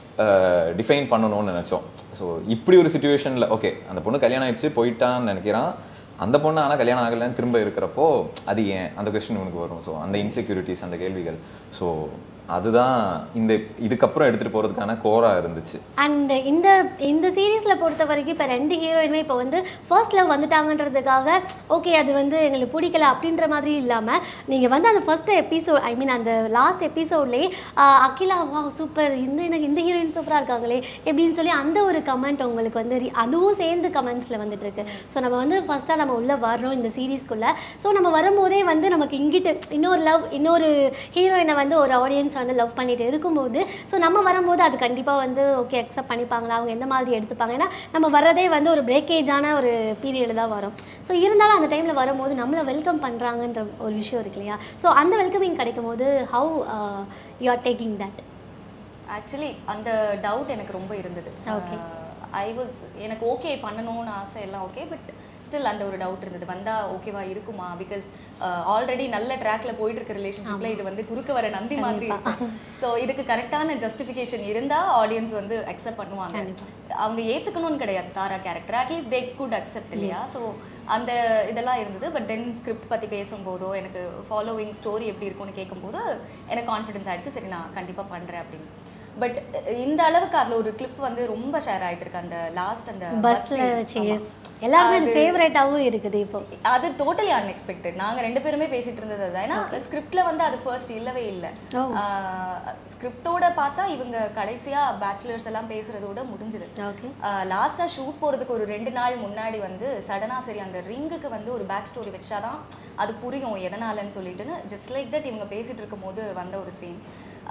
டிஃபைன் பண்ணணும்னு நினைச்சோம் ஸோ இப்படி ஒரு சுச்சுவேஷனில் ஓகே அந்த பொண்ணு கல்யாணம் ஆயிடுச்சு போயிட்டான்னு நினைக்கிறான் அந்த பொண்ணு ஆனால் கல்யாணம் ஆகலைன்னு திரும்ப இருக்கிறப்போ அது ஏன் அந்த கொஸ்டின் உனக்கு வரும் ஸோ அந்த இன்செக்யூரிட்டிஸ் அந்த கேள்விகள் ஸோ அதுதான் இந்த இதுக்கப்புறம் எடுத்துகிட்டு போகிறதுக்கான கோரா இருந்துச்சு அண்ட் இந்த இந்த சீரீஸில் பொறுத்த வரைக்கும் இப்போ ரெண்டு ஹீரோயினுமே இப்போ வந்து ஃபர்ஸ்ட் லவ் வந்துட்டாங்கன்றதுக்காக ஓகே அது வந்து எங்களுக்கு பிடிக்கல அப்படின்ற மாதிரி இல்லாமல் நீங்கள் வந்து அந்த ஃபர்ஸ்ட் எபிசோட் ஐ மீன் அந்த லாஸ்ட் எபிசோட்லேயே அகிலா வா சூப்பர் இந்த எனக்கு இந்த ஹீரோயின் சூப்பராக இருக்காங்களே எப்படின்னு சொல்லி அந்த ஒரு கமெண்ட் உங்களுக்கு வந்து re- அதுவும் சேர்ந்து கமெண்ட்ஸில் வந்துட்டு இருக்கு ஸோ நம்ம வந்து ஃபர்ஸ்ட்டாக நம்ம உள்ளே வர்றோம் இந்த சீரீஸ்க்குள்ளே ஸோ நம்ம வரும்போதே வந்து நமக்கு இங்கிட்டு இன்னொரு லவ் இன்னொரு ஹீரோயினை வந்து ஒரு ஆடியன்ஸ் வந்து லவ் பண்ணிட்டு இருக்கும்போது ஸோ நம்ம வரும்போது அது கண்டிப்பாக வந்து ஓகே அக்செப்ட் பண்ணிப்பாங்களா அவங்க எந்த மாதிரி எடுத்துப்பாங்க ஏன்னா நம்ம வர்றதே வந்து ஒரு பிரேக்கேஜான ஒரு பீரியடில் தான் வரும் ஸோ இருந்தாலும் அந்த டைமில் வரும்போது நம்மளை வெல்கம் பண்ணுறாங்கன்ற ஒரு விஷயம் இருக்கு இல்லையா ஸோ அந்த வெல்கமிங் கிடைக்கும் போது how you are taking that actually அந்த டவுட் எனக்கு ரொம்ப இருந்தது Okay. ஐ வாஸ் எனக்கு ஓகே பண்ணணும்னு ஆசை எல்லாம் ஓகே பட் ஸ்டில் அந்த ஒரு டவுட் இருந்தது வந்தா ஓகேவா இருக்குமா பிகாஸ் ஆல்ரெடி நல்ல ட்ராக்ல போயிட்டு இருக்க ரிலேஷன்ஷிப்ல இது வந்து குறுக்க வர நந்தி மாதிரி இருக்கும் ஸோ இதுக்கு கரெக்டான ஜஸ்டிஃபிகேஷன் இருந்தா ஆடியன்ஸ் வந்து அக்செப்ட் பண்ணுவாங்க அவங்க ஏத்துக்கணும்னு கிடையாது Thara character at least they good accept இல்லையா ஸோ அந்த இதெல்லாம் இருந்தது பட் தென் ஸ்கிரிப்ட் பற்றி பேசும்போதோ எனக்கு ஃபாலோவிங் ஸ்டோரி எப்படி இருக்கும்னு கேட்கும்போது எனக்கு கான்ஃபிடன்ஸ் ஆயிடுச்சு சரி நான் கண்டிப்பாக பண்ணுறேன் அப்படின்னு பட் இந்த அளவுக்கு அதுல ஒரு கிளிப் வந்து ரொம்ப ஷேர் ஆயிட்டு இருக்கு அந்த லாஸ்ட் அந்த bus பஸ்ல scene. வச்சு ஆமா. எஸ் எல்லாருமே அது அது- ஃபேவரட்டாகவும் இருக்குது இப்போ அது டோட்டலி அன்எக்ஸ்பெக்டட் நாங்க ரெண்டு பேருமே பேசிட்டு இருந்தது அதுதான் ஏன்னா ஸ்கிரிப்ட்ல வந்து அது ஃபர்ஸ்ட் இல்லவே இல்லை ஓ. ஸ்கிரிப்டோட பார்த்தா இவங்க கடைசியா பேச்சுலர்ஸ் எல்லாம் பேசுறதோட முடிஞ்சது ஓகே லாஸ்டா ஷூட் போறதுக்கு ஒரு ரெண்டு நாள் முன்னாடி வந்து சடனா சரி அந்த ரிங்குக்கு வந்து ஒரு பேக் ஸ்டோரி வச்சாதான் அது புரியும் எதனாலன்னு சொல்லிட்டுன்னு ஜஸ்ட் லைக் தட் இவங்க பேசிட்டு இருக்கும் போது வந்த ஒரு சீன்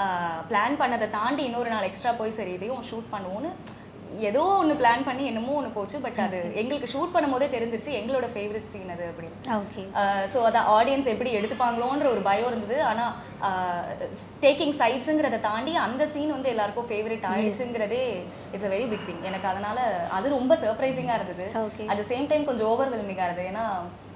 பிளான் பண்ணதை தாண்டி இன்னொரு நாள் எக்ஸ்ட்ரா போய் சரி இதையும் ஷூட் பண்ணுவோன்னு ஏதோ ஒன்று பிளான் பண்ணி என்னமோ ஒன்று போச்சு பட் அது எங்களுக்கு ஷூட் பண்ணும் போதே தெரிஞ்சிருச்சு எங்களோட ஃபேவரட் சீன் அது அப்படின்னு ஓகே ஸோ அதை ஆடியன்ஸ் எப்படி எடுத்துப்பாங்களோன்ற ஒரு பயம் இருந்தது ஆனால் டேக்கிங் சைட்ஸுங்கிறத தாண்டி அந்த சீன் வந்து எல்லாருக்கும் ஃபேவரட் ஆயிடுச்சுங்கிறதே it's a very big thing எனக்கு அதனால அது ரொம்ப சர்ப்ரைசிங்காக இருந்தது Okay. At the same time கொஞ்சம் ஓவர்வெல்மிங்காக இருந்தது ஏன்னா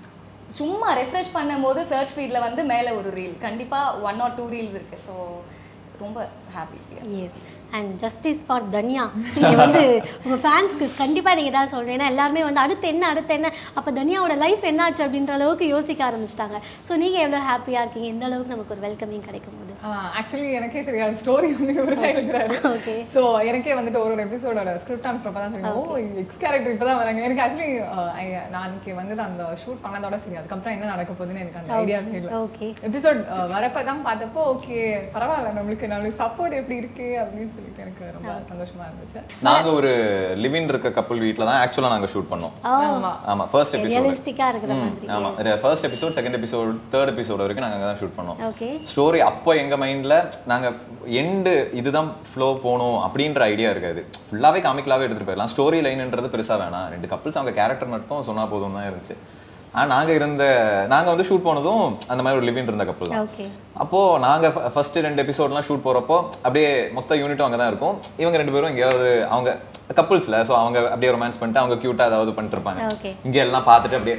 சும்மா ரெஃப்ரெஷ் பண்ணும்போது சர்ச் ஃபீல்டில் வந்து மேலே ஒரு ரீல் கண்டிப்பாக ஒன் ஆர் டூ ரீல்ஸ் இருக்கு ஸோ ரொம்ப happy yes and justice for Thanya நீங்கள் வந்து உங்கள் ஃபேன்ஸ்க்கு கண்டிப்பாக நீங்கள் தான் சொல்கிறேன் ஏன்னா எல்லாருமே வந்து அடுத்து என்ன அடுத்து என்ன அப்போ தன்யாவோட லைஃப் என்னாச்சு அப்படின்ற அளவுக்கு யோசிக்க ஆரம்பிச்சிட்டாங்க ஸோ நீங்கள் எவ்வளோ ஹாப்பியாக இருக்கீங்க எந்த அளவுக்கு நமக்கு ஒரு வெல்கமிங் கிடைக்கும் போது ஆக்சுவலி எனக்கே தெரியாது ஸ்டோரி வந்து இவர் தான் எழுதுறாரு ஓகே ஸோ எனக்கே வந்துட்டு ஒரு ஒரு எபிசோடோட ஸ்கிரிப்ட் அனுப்புறப்ப தான் தெரியும் ஓ எக்ஸ் கேரக்டர் இப்போ தான் வராங்க எனக்கு ஆக்சுவலி நான் அன்னைக்கு வந்துட்டு அந்த ஷூட் பண்ணதோட சரி அதுக்கப்புறம் என்ன நடக்க போகுதுன்னு எனக்கு அந்த ஐடியாவே இல்லை ஓகே எபிசோட் வரப்ப தான் பார்த்தப்போ ஓகே பரவாயில்ல நம்மளுக்கு நம்மளுக்கு சப்போர்ட் எப்படி இருக்கு அப்படின்னு சொல்லிட்டு எனக்கு ரொம்ப சந்தோஷமா இருந்துச்சு நாங்க ஒரு லிவின் இருக்க கப்பல் வீட்ல தான் ஆக்சுவலா நாங்க ஷூட் பண்ணோம் ஆமா ஆமா ஃபர்ஸ்ட் எபிசோட் ரியலிஸ்டிக்காக இருக்கிற மாதிரி ஆமா first episode second episode third episode வரைக்கும் நாங்க அங்க தான் ஷூட் பண்ணோம் ஓகே ஸ்டோரி அப்போ எங்க மைண்ட்ல நாங்க எண்டு இதுதான் ஃப்ளோ போகணும் அப்படின்ற ஐடியா இருக்காது ஃபுல்லாவே காமிக்கலாவே எடுத்துட்டு போயிடலாம் ஸ்டோரி லைன்ன்றது பெருசா வேணாம் ரெண்டு கப்பிள்ஸ் அவங்க கேரக்டர் மட்டும் சொன்னா போதும் தான் இருந்துச்சு ஆனா நாங்க இருந்த நாங்க வந்து ஷூட் போனதும் அந்த மாதிரி ஒரு லிவின் இருந்த கப்பல் தான் ஓகே அப்போ நாங்க ஃபர்ஸ்ட் ரெண்டு எபிசோட்லாம் ஷூட் போறப்போ அப்படியே மொத்த யூனிட்டும் அங்கே தான் இருக்கும் இவங்க ரெண்டு பேரும் எங்கேயாவது அவங்க கப்புள்ஸ்ல ஸோ அவங்க அப்படியே ரொமான்ஸ் பண்ணிட்டு அவங்க கியூட்டா ஏதாவது பண்ணிட்டு இருப்பாங்க ஓகே இங்க எல்லாம் பார்த்துட்டு அப்படியே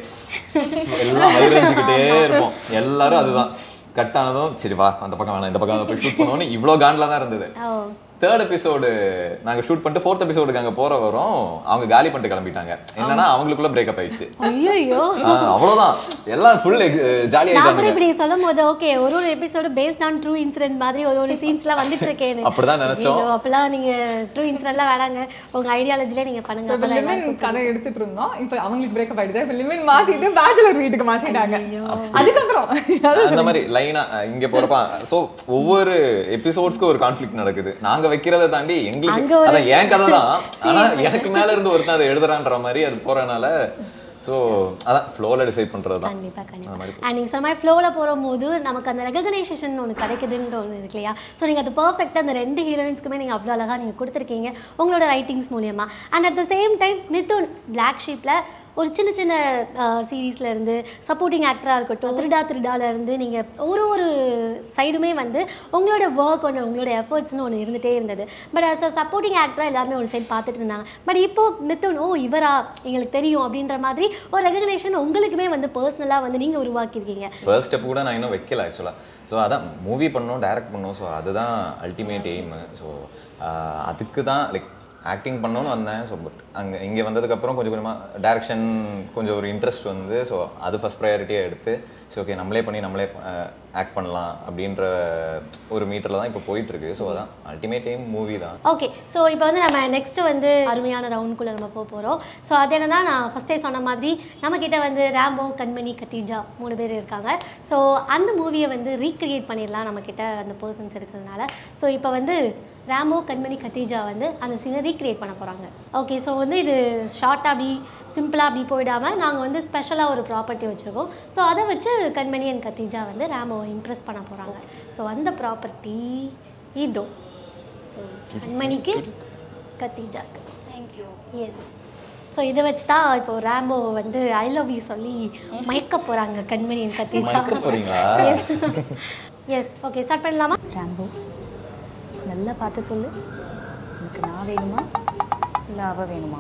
எல்லாம் வயிறுக்கிட்டே இருப்போம் எல்லாரும் அதுதான் கட் ஆனதும் சரி வா அந்த பக்கம் வேணாம் இந்த பக்கம் போய் ஷூட் பண்ணுவோம்னு இவ்வளோ காண்டில் தான் இருந்தது ஓ தேர்ட் எபிசோடு நாங்க ஷூட் பண்ணிட்டு ஃபோர்த் எபிசோடுக்கு அங்க போற வரும் அவங்க காலி பண்ணிட்டு கிளம்பிட்டாங்க என்னன்னா அவங்களுக்குள்ள பிரேக்கப் ஆயிடுச்சு ஐயோ ஆ, அவ்வளவுதான் எல்லாம் ஃபுல் ஜாலி நான் கூட ஆயிட்டாங்க இப்படி சொல்லும் போது ஓகே ஒரு ஒரு episode based on true incident மாதிரி ஒரு ஒரு சீன்ஸ்லாம் வந்துட்டு இருக்கேன்னு அப்படிதான் நினைச்சோம். ஐயோ, அப்பெல்லாம் நீங்க ட்ரூ இன்சிடென்ட்லாம் வேணாங்க உங்க ஐடியாலஜிலே நீங்க பண்ணுங்க ஸோ இப்போ அப்பதான் லிமின் எல்லாருக்கும் கதை எடுத்துட்டு இருந்தோம் இப்போ அவங்களுக்கு பிரேக்கப் ஆயிடுச்சு இப்போ லிமின் மாத்திட்டு பேச்சுலர் வீட்டுக்கு மாத்திட்டாங்க அதுக்கப்புறம் அந்த மாதிரி லைனா இங்க போறப்ப சோ ஒவ்வொரு எபிசோட்ஸ்க்கு ஒரு கான்ஃபிளிக் நடக்குது நாங்க வைக்கிறத தாண்டி அங்க எங்களுக்கு ஒரு அதான் என் கதை தான் ஆனா எனக்கு மேல இருந்து ஒருத்தன் அதை எழுதுறான்ற மாதிரி அது போறனால சோ அதான் ஃப்ளோல டிசைட் பண்றது தான் கண்டிப்பா அந்த கண்டிப்பா மாதிரி அண்ட் நீங்கள் சொன்ன மாதிரி ஃப்ளோவில் போகும்போது நமக்கு அந்த ரெகனைசேஷன் ஒன்று கிடைக்குதுன்ற ஒன்று இருக்கு இல்லையா ஸோ நீங்கள் அது பர்ஃபெக்டாக அந்த ரெண்டு ஹீரோயின்ஸ்க்குமே நீங்கள் அவ்வளோ அழகாக நீங்கள் கொடுத்துருக்கீங்க உங்களோட ரைட்டிங்ஸ் மூலியமா and at the same time Mithun black ஷீப்பில் ஒரு சின்ன சின்ன சீரீஸ்ல இருந்து சப்போர்ட்டிங் ஆக்டராக இருக்கட்டும் திருடா திருடால இருந்து நீங்கள் ஒரு ஒரு சைடுமே வந்து உங்களோட ஒர்க் ஒன்று உங்களோட எஃபர்ட்ஸ்னு ஒன்று இருந்துகிட்டே இருந்தது பட் அஸ் அ சப்போர்ட்டிங் ஆக்டராக எல்லாருமே ஒரு சைடு பார்த்துட்டு இருந்தாங்க பட் இப்போ மிதுன் ஓ இவரா எங்களுக்கு தெரியும் அப்படின்ற மாதிரி ஒரு ரெகக்னேஷன் உங்களுக்குமே வந்து பர்சனலாக வந்து நீங்கள் உருவாக்கியிருக்கீங்க ஃபர்ஸ்ட் ஸ்டெப் கூட நான் இன்னும் வைக்கல ஆக்சுவலாக ஸோ அதான் மூவி பண்ணணும் டைரக்ட் பண்ணணும் ஸோ அதுதான் அல்டிமேட் எய்மு ஸோ அதுக்கு தான் லைக் ஆக்டிங் பண்ணணும்னு வந்தேன் ஸோ பட் அங்கே இங்கே வந்ததுக்கப்புறம் கொஞ்சம் கொஞ்சமாக டைரக்ஷன் கொஞ்சம் ஒரு இன்ட்ரெஸ்ட் வந்து ஸோ அது ஃபஸ்ட் ப்ரையாரிட்டியாக எடுத்து ஸோ ஓகே நம்மளே பண்ணி நம்மளே ஆக்ட் பண்ணலாம் அப்படின்ற ஒரு மீட்டரில் தான் இப்போ போயிட்டுருக்கு ஸோ அதான் அல்டிமேட் எய்ம் மூவி தான் ஓகே ஸோ இப்போ வந்து நம்ம நெக்ஸ்ட் வந்து அருமையான ரவுண்டுக்குள்ளே நம்ம போக போகிறோம் ஸோ அது என்னன்னா நான் ஃபஸ்ட்டே சொன்ன மாதிரி நம்மக்கிட்ட வந்து ரேம்போ கண்மணி கத்தீஜா மூணு பேர் இருக்காங்க ஸோ அந்த மூவியை வந்து ரீக்ரியேட் பண்ணிடலாம் நம்மக்கிட்ட அந்த பர்சன்ஸ் இருக்கிறதுனால ஸோ இப்போ வந்து ரேம்போ கண்மணி கத்தீஜா வந்து அந்த சீனை ரீக்ரியேட் பண்ண போகிறாங்க ஓகே ஸோ வந்து இது ஷார்ட்டாக அப்படி சிம்பிளாக அப்படி போயிடாமல் நாங்கள் வந்து ஸ்பெஷலாக ஒரு ப்ராப்பர்ட்டி வச்சுருக்கோம் ஸோ அதை வச்சு கண்மணி அண்ட் கத்தீஜா வந்து ரேம்போவை இம்ப்ரெஸ் பண்ண போகிறாங்க ஸோ அந்த ப்ராப்பர்ட்டி இதோ ஸோ கண்மணிக்கு கத்தீஜாக்கு தேங்க்யூ எஸ் ஸோ இதை வச்சு தான் இப்போ ரேம்போ வந்து ஐ லவ் யூ சொல்லி மயக்க போகிறாங்க கண்மணி and கத்தீஜா மயக்க போறீங்களா? எஸ் ஓகே ஸ்டார்ட் பண்ணலாமா ராம்போ நல்லா பார்த்து சொல்லு உனக்கு நான் வேணுமா இல்லை அவ வேணுமா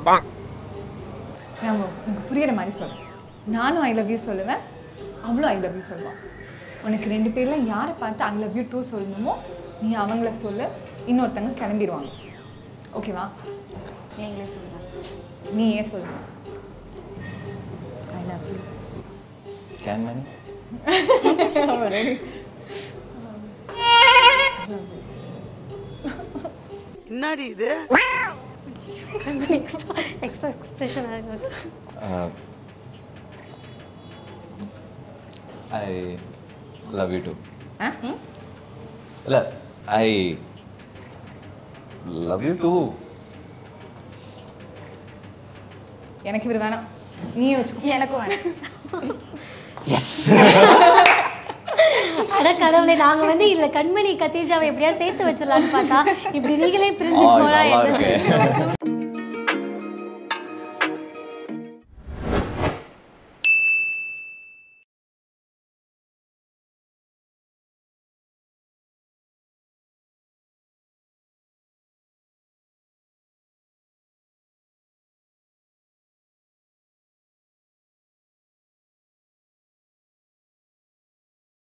ராம்போ உனக்கு புரியுற மாதிரி சொல்லு நானும் ஐ லவ் யூ சொல்லுவேன் அவளும் ஐ லவ் யூ சொல்லுவான் உனக்கு ரெண்டு பேர்ல யாரை பார்த்து ஐ லவ் யூ டூ சொல்லணுமோ நீ அவங்கள சொல்லு இன்னொருத்தங்க கிளம்பிடுவாங்க ஓகேவா நீங்களே சொல்லுங்க நீ ஏன் சொல்லு I love you Kanmani என்னடி இது எக்ஸ்ட்ரா எக்ஸ்ட்ரா எக்ஸ்பிரஷனாக இருக்கு ஐ லவ் யூ டூ ஆ? இல்ல ஐ லவ் யூ டூ எனக்கு இவர் வேணாம் நீயே வச்சுக்கோ எனக்கும் வேணாம் அட கடவுளே நாங்க வந்து இல்ல கண்மணி கத்தீஜாவை எப்படியா சேர்த்து வச்சிடலாம்னு பார்த்தா இப்படி நீங்களே பிரிஞ்சு ஆ, போனா நல்லா என்ன இருக்கு. செய்ய?